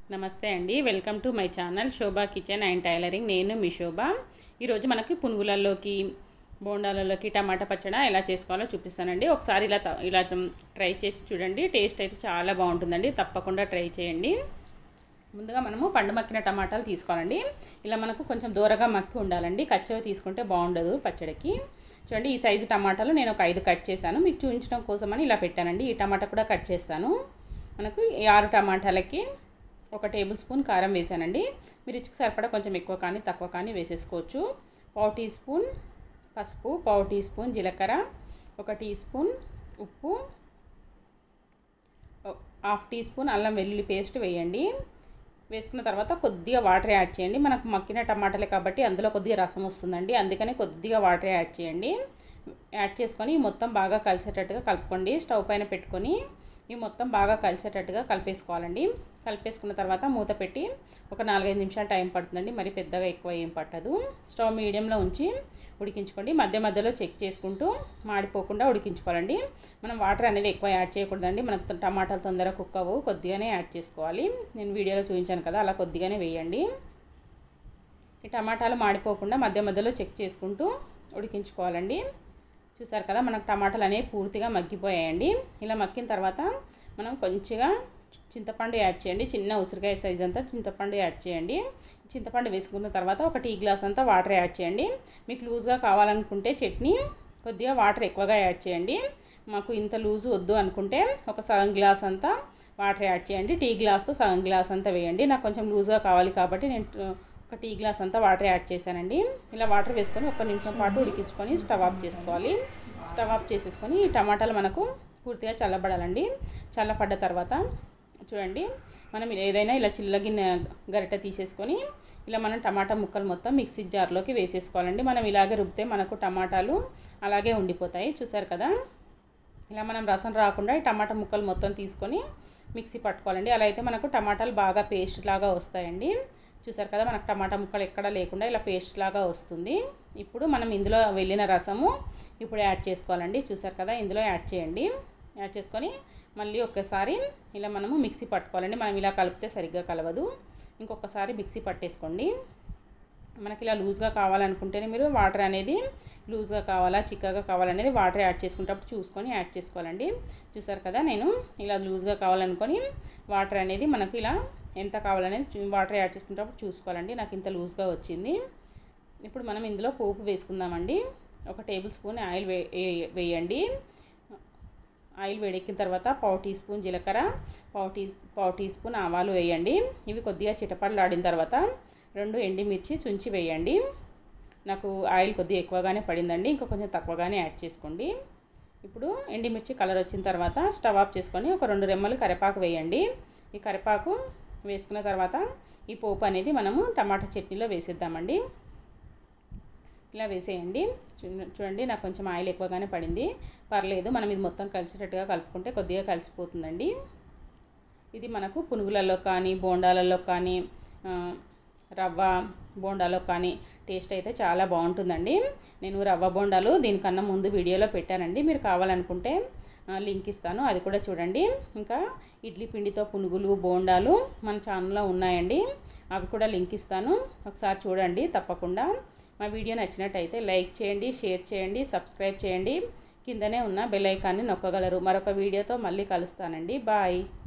నమస్తే అండి welcome to my channel Shobha kitchen and tailoring నేను మీ శోభ ఈరోజు మనకి పునుగులలోకి బోండాలలోకి టమాటా పచ్చడి ఎలా చేసుకోవాలో చూపిస్తానండి ఒకసారి ఇలా త- ఇలా ట్రై చేసి చూడండి టేస్ట్ అయితే చాలా బాగుంటుందండి తప్పకుండా ట్రై చేయండి ముందుగా మనము పండు మక్కిన టమాటాలు తీసుకోవాలండి ఇలా మనకు కొంచెం దూరగా మక్కి ఉండాలండి కచ్చవి తీసుకుంటే బాగుండదు పచ్చడికి చూడండి ఈ సైజు టమాటాలు నేను ఒక ఐదు కట్ చేశాను మీకు చూపించడం కోసమని ఇలా పెట్టానండి ఈ టమాటా కూడా కట్ చేస్తాను మనకు ఈ ఆరు టమాటాలకి ఒక టేబుల్ స్పూన్ కారం వేసానండి మీరు రుచికి సరిపడా కొంచెం ఎక్కువ కానీ తక్కువ కానీ వేసేసుకోవచ్చు పావు టీ స్పూన్ పసుపు పావు టీ స్పూన్ జీలకర్ర ఒక టీ స్పూన్ ఉప్పు హాఫ్ టీ స్పూన్ అల్లం వెల్లుల్లి పేస్ట్ వేయండి వేసుకున్న తర్వాత కొద్దిగా వాటర్ యాడ్ చేయండి మనకు మక్కిన టమాటాలే కాబట్టి అందులో కొద్దిగా రసం వస్తుందండి అందుకని కొద్దిగా వాటర్ యాడ్ చేయండి యాడ్ చేసుకొని మొత్తం బాగా కలిసేటట్టుగా కలుపుకోండి స్టవ్ పైన పెట్టుకొని ఈ మొత్తం బాగా కలిసేటట్టుగా కలిపేసుకోవాలండి కలిపేసుకున్న తర్వాత మూత పెట్టి ఒక నాలుగైదు నిమిషాలు టైం పడుతుందండి మరి పెద్దగా ఎక్కువ ఏం పట్టదు స్టవ్ మీడియంలో ఉంచి ఉడికించుకోండి మధ్య మధ్యలో చెక్ చేసుకుంటూ మాడిపోకుండా ఉడికించుకోవాలండి మనం వాటర్ అనేది ఎక్కువ యాడ్ చేయకూడదండి మనకు టమాటాలు తొందరగా కుక్ అవ్వవు కొద్దిగానే యాడ్ చేసుకోవాలి నేను వీడియోలో చూపించాను కదా అలా కొద్దిగానే వేయండి ఈ టమాటాలు మాడిపోకుండా మధ్య మధ్యలో చెక్ చేసుకుంటూ ఉడికించుకోవాలండి చూసారు కదా మనకు టమాటాలు అనేవి పూర్తిగా మగ్గిపోయాయండి ఇలా మగ్గిన తర్వాత మనం కొంచెంగా చింతపండు యాడ్ చేయండి చిన్న ఉసిరికాయ సైజ్ అంతా చింతపండు యాడ్ చేయండి చింతపండు వేసుకున్న తర్వాత ఒక టీ గ్లాస్ అంతా వాటర్ యాడ్ చేయండి మీకు లూజ్గా కావాలనుకుంటే చట్నీ కొద్దిగా వాటర్ ఎక్కువగా యాడ్ చేయండి మాకు ఇంత లూజు వద్దు అనుకుంటే ఒక సగం గ్లాస్ అంతా వాటర్ యాడ్ చేయండి టీ గ్లాస్తో సగం గ్లాస్ అంతా వేయండి నాకు కొంచెం లూజ్గా కావాలి కాబట్టి నేను ఒక టీ గ్లాస్ అంతా వాటర్ యాడ్ చేశానండి ఇలా వాటర్ వేసుకొని ఒక నిమిషం పాటు ఉడికించుకొని స్టవ్ ఆఫ్ చేసుకోవాలి స్టవ్ ఆఫ్ చేసేసుకొని ఈ టమాటాలు మనకు పూర్తిగా చల్లబడాలండి చల్లబడ్డ తర్వాత చూడండి మనం ఏదైనా ఇలా చిల్లగిన్నె గరిటె తీసేసుకొని ఇలా మనం టమాటా ముక్కలు మొత్తం మిక్సీ జార్లోకి వేసేసుకోవాలండి మనం ఇలాగే రుబ్బితే మనకు టమాటాలు అలాగే ఉండిపోతాయి చూసారు కదా ఇలా మనం రసం రాకుండా ఈ టమాటా ముక్కలు మొత్తం తీసుకొని మిక్సీ పట్టుకోవాలండి అలా అయితే మనకు టమాటాలు బాగా పేస్ట్ లాగా వస్తాయండి చూసారు కదా మనకు టమాటా ముక్కలు ఎక్కడ లేకుండా ఇలా పేస్ట్ లాగా వస్తుంది ఇప్పుడు మనం ఇందులో వెళ్ళిన రసము ఇప్పుడు యాడ్ చేసుకోవాలండి చూసారు కదా ఇందులో యాడ్ చేయండి యాడ్ చేసుకొని మళ్ళీ ఒక్కసారి ఇలా మనము మిక్సీ పట్టుకోవాలండి మనం ఇలా కలిపితే సరిగ్గా కలవదు ఇంకొకసారి మిక్సీ పట్టేసుకోండి మనకి ఇలా లూజ్గా కావాలనుకుంటేనే మీరు వాటర్ అనేది లూజ్గా కావాలా చిక్కగా కావాలనేది వాటర్ యాడ్ చేసుకునేటప్పుడు చూసుకొని యాడ్ చేసుకోవాలండి చూసారు కదా నేను ఇలా లూజ్గా కావాలనుకొని వాటర్ అనేది మనకు ఇలా ఎంత కావాలనేది చూ- వాటర్ యాడ్ చేసుకునేటప్పుడు చూసుకోవాలండి నాకు ఇంత లూజ్గా వచ్చింది ఇప్పుడు మనం ఇందులో పోపు వేసుకుందామండి ఒక టేబుల్ స్పూన్ ఆయిల్ వే ఏ- వేయండి ఆయిల్ వేడెక్కిన తర్వాత పావు టీ స్పూన్ జీలకర్ర పావు టీ పావు టీ స్పూన్ ఆవాలు వేయండి ఇవి కొద్దిగా చిటపడలాడిన తర్వాత రెండు ఎండిమిర్చి చుంచి వేయండి నాకు ఆయిల్ కొద్దిగా ఎక్కువగానే పడిందండి ఇంకా కొంచెం తక్కువగానే యాడ్ చేసుకోండి ఇప్పుడు ఎండిమిర్చి కలర్ వచ్చిన తర్వాత స్టవ్ ఆఫ్ చేసుకొని ఒక రెండు రెమ్మలు కరివేపాకు వేయండి ఈ కరివేపాకు వేసుకున్న తర్వాత ఈ పోపు అనేది మనము టమాటా చట్నీలో వేసేద్దామండి ఇలా వేసేయండి చూడ- చూడండి నాకు కొంచెం ఆయిల్ ఎక్కువగానే పడింది పర్లేదు మనం ఇది మొత్తం కలిసేటట్టుగా కలుపుకుంటే కొద్దిగా కలిసిపోతుందండి ఇది మనకు పునుగులలో కానీ బోండాలలో కానీ ఆ, రవ్వ బోండాలో కానీ టేస్ట్ అయితే చాలా బాగుంటుందండి నేను రవ్వ బోండాలు దీనికన్నా ముందు వీడియోలో పెట్టానండి మీరు కావాలనుకుంటే ఆ, లింక్ ఇస్తాను అది కూడా చూడండి ఇంకా ఇడ్లీ పిండితో పునుగులు బోండాలు మన ఛానల్లో ఉన్నాయండి అవి కూడా లింక్ ఇస్తాను ఒకసారి చూడండి తప్పకుండా మా వీడియో నచ్చినట్టయితే లైక్ చేయండి షేర్ చేయండి సబ్స్క్రైబ్ చేయండి కిందనే ఉన్న బెల్ ఐకాన్ని నొక్కగలరు మరొక వీడియోతో మళ్ళీ కలుస్తానండి బాయ్